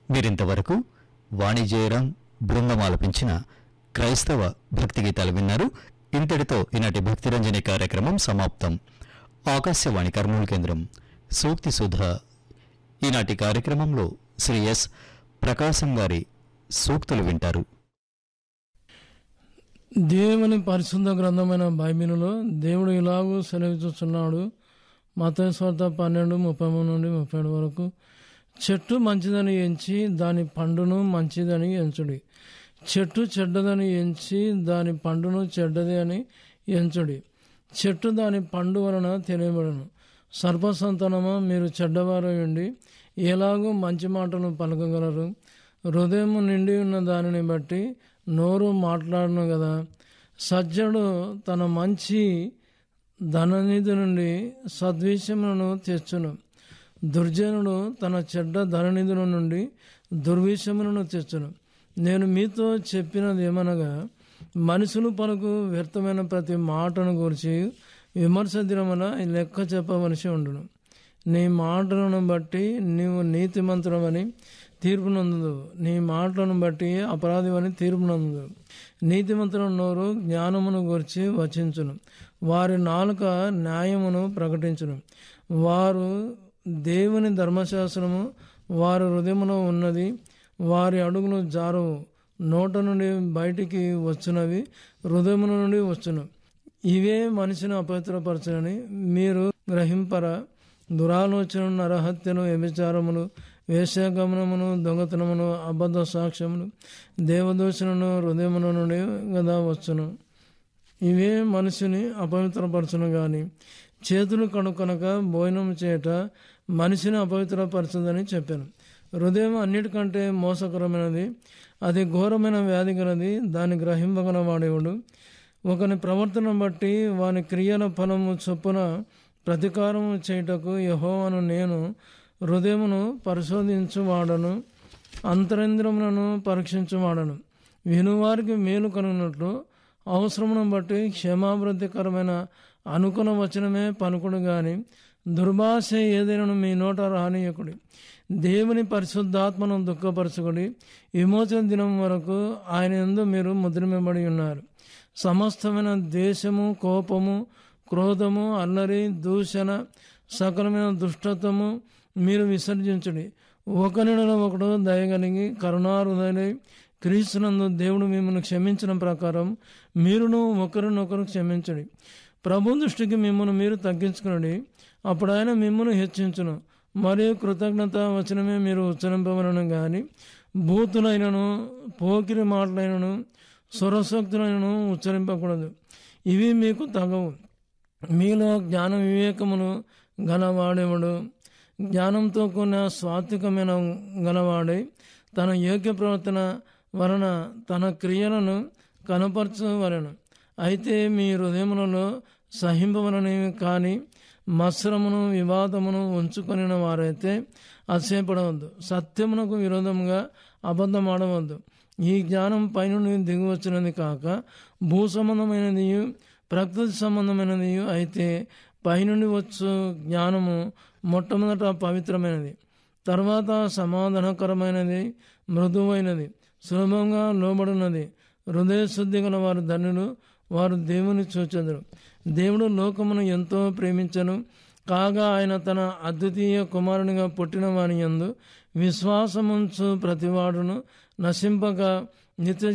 మీరింతవరకు వాణిజ్యరం బృందం ఆలపించిన క్రైస్తవ భక్తి గీతాలు విన్నారు ఇంతటితో ఈనాటి భక్తిరంజని కార్యక్రమం సమాప్తం ఆకాశవాణి కర్నూలు కేంద్రం సూక్తి సుధ ఈనాటి కార్యక్రమంలో శ్రీ ఎస్ ప్రకాశం గారి సూక్తులు వింటారు దేవుని పరిశుద్ధ గ్రంథమైన బైబిలులో దేవుడు ఇలాగూ సెలవిస్తున్నాడు మత స్వార్థ పన్నెండు ముప్పై మూడు నుండి ముప్పై ఏడు వరకు చెట్టు మంచిదని ఎంచి దాని పండును మంచిదని ఎంచుడి చెట్టు చెడ్డదని ఎంచి దాని పండును చెడ్డది అని ఎంచుడి చెట్టు దాని పండు వలన తెలియబడను సర్పసంతానమా మీరు చెడ్డవారు ఉండి ఎలాగూ మంచి మాటలు పలకగలరు హృదయం నిండి ఉన్న దానిని బట్టి నోరు మాట్లాడను కదా సజ్జడు తన మంచి ధననిధి నుండి సద్విషయములను తెచ్చును దుర్జనుడు తన చెడ్డ ధననిధుల నుండి దుర్విషయములను తెచ్చును నేను మీతో చెప్పినది ఏమనగా మనుషులు పలుకు వ్యర్థమైన ప్రతి మాటను గురించి విమర్శ దినమున లెక్క చెప్పవలసి ఉండును నీ మాటలను బట్టి నీవు నీతిమంతుడమని తీర్పు నందు నీ మాటలను బట్టి అపరాధివని తీర్పు నందు నీతిమంతుల నోరు జ్ఞానమును గురించి వచించును వారి నాలుక న్యాయమును ప్రకటించును వారు దేవుని ధర్మశాస్త్రము వారి హృదయములో ఉన్నది వారి అడుగులు జారవు నోట నుండి బయటికి వచ్చినవి హృదయముల నుండి వచ్చును ఇవే మనిషిని అపవిత్రపరచని మీరు గ్రహింపరా దురాలోచన నరహత్యను వ్యభిచారములు వేశ్యాగమనమును దొంగతనమును అబద్ధ సాక్ష్యములు దేవదూషణను హృదయముల నుండి గదా వచ్చును ఇవే మనిషిని అపవిత్రపరచును గాని చేతులు కనుకొనక భోజనం చేయట మనిషిని అపవిత్రపరచదని చెప్పాను హృదయం అన్నిటికంటే మోసకరమైనది అది ఘోరమైన వ్యాధి గలది దాన్ని గ్రహింపగల వాడేవాడు ఒకని ప్రవర్తన బట్టి వాని క్రియల ఫలము చొప్పున ప్రతీకారము చేయుటకు యహోవను నేను హృదయమును పరిశోధించువాడను అంతరేంద్రములను పరీక్షించువాడను వినువారికి మేలు కనున్నట్లు అవసరమును బట్టి క్షేమాభివృద్ధికరమైన అనుకున్న వచనమే పలుకుడు గాని దుర్భాష ఏదైనా మీ నోట రానియకుడి దేవుని పరిశుద్ధాత్మను దుఃఖపరచుకుడి విమోచన దినం వరకు ఆయన ఎందు మీరు ముద్రమింబడి ఉన్నారు సమస్తమైన దేశము కోపము క్రోధము అల్లరి దూషణ సకలమైన దుష్టత్వము మీరు విసర్జించుడి ఒకరిలో ఒకడు దయగలిగి కరుణారుదయై క్రీస్తునందు దేవుడు మిమ్మల్ని క్షమించిన ప్రకారం మీరును ఒకరినొకరు క్షమించడి ప్రభు దృష్టికి మిమ్మల్ని మీరు తగ్గించుకునండి అప్పుడు ఆయన మిమ్మల్ని హెచ్చించును మరియు కృతజ్ఞత వచనమే మీరు ఉచ్చరింపవలను గాని బూతులైనను పోకిరి మాటలైనను స్వరశక్తులైనను ఉచ్చరింపకూడదు ఇవి మీకు తగవు మీలో జ్ఞాన వివేకమును గలవాడేవాడు జ్ఞానంతో కూడిన స్వాత్వికమైన గలవాడై తన యోగ్య ప్రవర్తన వలన తన క్రియలను కనపరచవలను అయితే మీ హృదయములలో సహింపవలని కానీ మత్సరమును వివాదమును ఉంచుకొని వారైతే అతిశయపడవద్దు సత్యమునకు విరోధంగా అబద్ధం ఆడవద్దు ఈ జ్ఞానం పైనుండి దిగువచ్చినది కాక భూ సంబంధమైనది ప్రకృతి సంబంధమైనది అయితే పైనుండి వచ్చు జ్ఞానము మొట్టమొదట పవిత్రమైనది తర్వాత సమాధానకరమైనది మృదువైనది సులభంగా లోబడినది హృదయ శుద్ధి గల వారు ధనులు వారు దేవుని చూచెదరు దేవుడు లోకమును ఎంతో ప్రేమించను కాగా ఆయన తన అద్వితీయ కుమారునిగా పుట్టిన వాని యందు విశ్వాసముంచు ప్రతివాడును నశింపక నిత్య